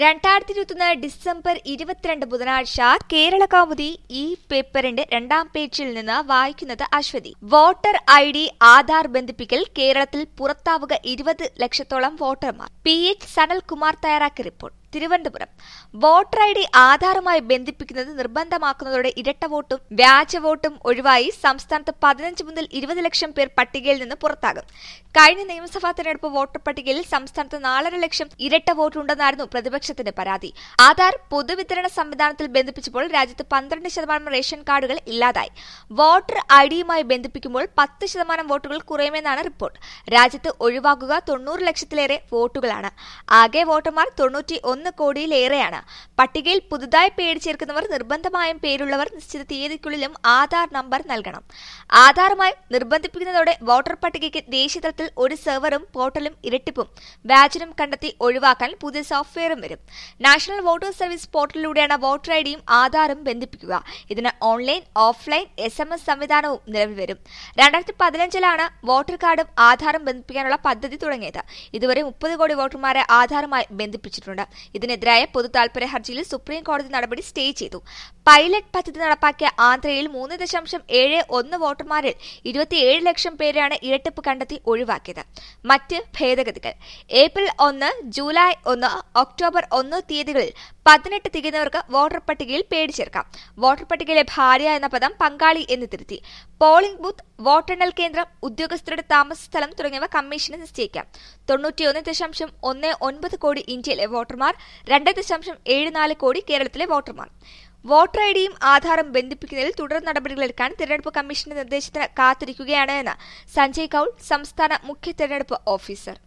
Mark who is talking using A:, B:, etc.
A: രണ്ടായിരത്തി ഇരുപത്തൊന്ന് ഡിസംബർ ഇരുപത്തിരണ്ട് ബുധനാഴ്ച കേരള കൗമുദി ഈ പേപ്പറിന്റെ രണ്ടാം പേജിൽ നിന്ന് വായിക്കുന്നത് Aswathi voter I D Aadhaar ബന്ധിപ്പിക്കൽ കേരളത്തിൽ പുറത്താവുക ഇരുപത് ലക്ഷത്തോളം വോട്ടർമാർ പി എച്ച് സനൽകുമാർ തയ്യാറാക്കിയ report Thiruvananthapuram voter I D ആധാറുമായി ബന്ധിപ്പിക്കുന്നത് നിർബന്ധമാക്കുന്നതോടെ ഇരട്ട വോട്ടും വ്യാജ വോട്ടും ഒഴിവായി സംസ്ഥാനത്ത് പതിനഞ്ച് മുതൽ ഇരുപത് ലക്ഷം പേർ പട്ടികയിൽ നിന്ന് പുറത്താകും കഴിഞ്ഞ നിയമസഭാ തെരഞ്ഞെടുപ്പ് വോട്ടർ പട്ടികയിൽ സംസ്ഥാനത്ത് നാലര ലക്ഷം ഇരട്ട വോട്ടുണ്ടെന്നായിരുന്നു പ്രതിപക്ഷത്തിന്റെ പരാതി ആധാർ പൊതുവിതരണ സംവിധാനത്തിൽ ബന്ധിപ്പിച്ചപ്പോൾ രാജ്യത്ത് പന്ത്രണ്ട് ശതമാനം റേഷൻ കാർഡുകൾ ഇല്ലാതായി വോട്ടർ ഐ ഡിയുമായി ബന്ധിപ്പിക്കുമ്പോൾ പത്ത് ശതമാനം വോട്ടുകൾ കുറയുമെന്നാണ് റിപ്പോർട്ട് രാജ്യത്ത് ഒഴിവാക്കുക തൊണ്ണൂറ് ലക്ഷത്തിലേറെ വോട്ടുകളാണ് ആകെ വോട്ടർമാർ തൊണ്ണൂറ്റി ഒന്ന് കോടിയിലേറെയാണ് പട്ടികയിൽ പുതുതായി പേര് ചേർക്കുന്നവർ നിർബന്ധമായും പേരുള്ളവർ നിശ്ചിത തീയതിക്കുള്ളിലും ആധാർ നമ്പർ നൽകണം ആധാറുമായി നിർബന്ധിപ്പിക്കുന്നതോടെ വോട്ടർ പട്ടികയ്ക്ക് ദേശീയതലത്തിൽ ഒരു സെർവറും പോർട്ടലും ഇരട്ടിപ്പും വ്യാജനും കണ്ടെത്തി ഒഴിവാക്കാൻ പുതിയ സോഫ്റ്റ്വെയറും വരും നാഷണൽ വോട്ടേഴ്സ് സർവീസ് പോർട്ടലിലൂടെയാണ് വോട്ടർ ഐ ഡിയും ആധാറും ബന്ധിപ്പിക്കുക ഇതിന് online offline S M S സംവിധാനവും നിലവിൽ വരും രണ്ടായിരത്തി പതിനഞ്ചിലാണ് വോട്ടർ കാർഡും ആധാറും ബന്ധിപ്പിക്കാനുള്ള പദ്ധതി തുടങ്ങിയത് ഇതുവരെ മുപ്പത് കോടി വോട്ടർമാരെ ആധാറുമായി ബന്ധിപ്പിച്ചിട്ടുണ്ട് ഇതിനെതിരായ പൊതു താൽപര്യ ഹർജിയിൽ സുപ്രീം കോടതി നടപടി സ്റ്റേ ചെയ്തു പൈലറ്റ് പദ്ധതി നടപ്പാക്കിയ ആന്ധ്രയിൽ മൂന്ന് ദശാംശം ഏഴ് ഒന്ന് വോട്ടർമാരിൽ ഇരുപത്തിയേഴ് ലക്ഷം പേരാണ് ഇരട്ടിപ്പ് കണ്ടെത്തി ഒഴിവാക്കിയത് മറ്റ് ഭേദഗതികൾ ഏപ്രിൽ ഒന്ന് ജൂലൈ ഒന്ന് ഒക്ടോബർ ഒന്ന് തീയതികളിൽ പതിനെട്ട് തികഞ്ഞവർക്ക് വോട്ടർ പട്ടികയിൽ പേര് ചേർക്കാം വോട്ടർ പട്ടികയിലെ ഭാര്യ എന്ന പദം പങ്കാളി എന്ന് തിരുത്തി പോളിംഗ് ബൂത്ത് വോട്ടെണ്ണൽ കേന്ദ്രം ഉദ്യോഗസ്ഥരുടെ താമസ സ്ഥലം തുടങ്ങിയവ കമ്മീഷന് നിശ്ചയിക്കാം തൊണ്ണൂറ്റിയൊന്ന് ദശാംശം ഒന്ന് ഒൻപത് കോടി ഇന്ത്യയിലെ വോട്ടർമാർ രണ്ട് ദശാംശം ഏഴ് നാല് കോടി കേരളത്തിലെ വോട്ടർമാർ വോട്ടർ ഐ ഡിയും ആധാറും ബന്ധിപ്പിക്കുന്നതിൽ തുടർ നടപടികളെടുക്കാൻ തിരഞ്ഞെടുപ്പ് കമ്മീഷന്റെ നിർദ്ദേശത്തിന് കാത്തിരിക്കുകയാണ് എന്ന് സഞ്ജയ് കൌൾ സംസ്ഥാന മുഖ്യ തിരഞ്ഞെടുപ്പ് ഓഫീസർ